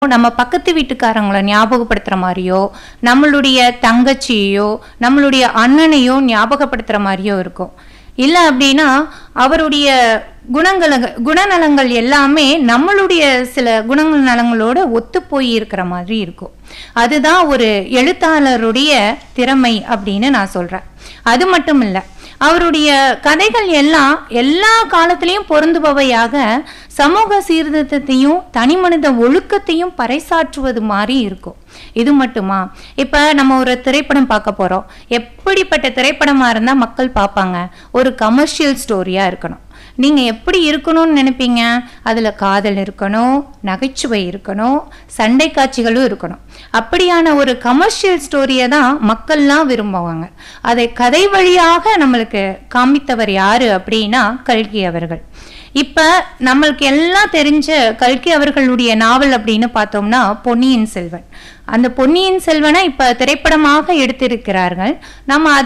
நம்ம பக்கத்து வீட்டுக்காரங்கள ஞாபகப்படுத்துற மாதிரியோ நம்மளுடைய தங்கச்சியோ நம்மளுடைய அண்ணனையோ ஞாபகப்படுத்துற மாதிரியோ இருக்கும் இல்ல அப்படின்னா அவருடைய குணங்கள குணநலங்கள் எல்லாமே நம்மளுடைய சில குணங்கள் நலங்களோட ஒத்து போய் இருக்கிற மாதிரி இருக்கும் அதுதான் ஒரு எழுத்தாளருடைய திறமை அப்படின்னு நான் சொல்றேன் அது மட்டும் இல்ல அவருடைய கதைகள் எல்லாம் எல்லா காலத்திலையும் பொருந்துபவையாக சமூக சீர்திருத்தத்தையும் தனிமனித ஒழுக்கத்தையும் பறைசாற்றுவது மாதிரி இருக்கும் இது மட்டுமா இப்ப நம்ம ஒரு திரைப்படம் பார்க்க போறோம் எப்படிப்பட்ட திரைப்படமா இருந்தா மக்கள் பார்ப்பாங்க ஒரு கமர்ஷியல் ஸ்டோரியா இருக்கணும் நீங்க எப்படி இருக்கணும்னு நினைப்பீங்க அதுல காதல் இருக்கணும் நகைச்சுவை இருக்கணும் சண்டை காட்சிகளும் இருக்கணும் அப்படியான ஒரு கமர்ஷியல் ஸ்டோரியை தான் மக்கள்லாம் விரும்புவாங்க அதை கதை வழியாக நம்மளுக்கு காமித்தவர் யாரு அப்படின்னா கல்கி அவர்கள் இப்ப நம்மளுக்கு எல்லாம் தெரிஞ்ச கல்கி அவர்களுடைய நாவல் அப்படின்னு பார்த்தோம்னா பொன்னியின் செல்வன் அந்த பொன்னியின் செல்வனை இப்ப திரைப்படமாக எடுத்திருக்கிறார்கள் நம்ம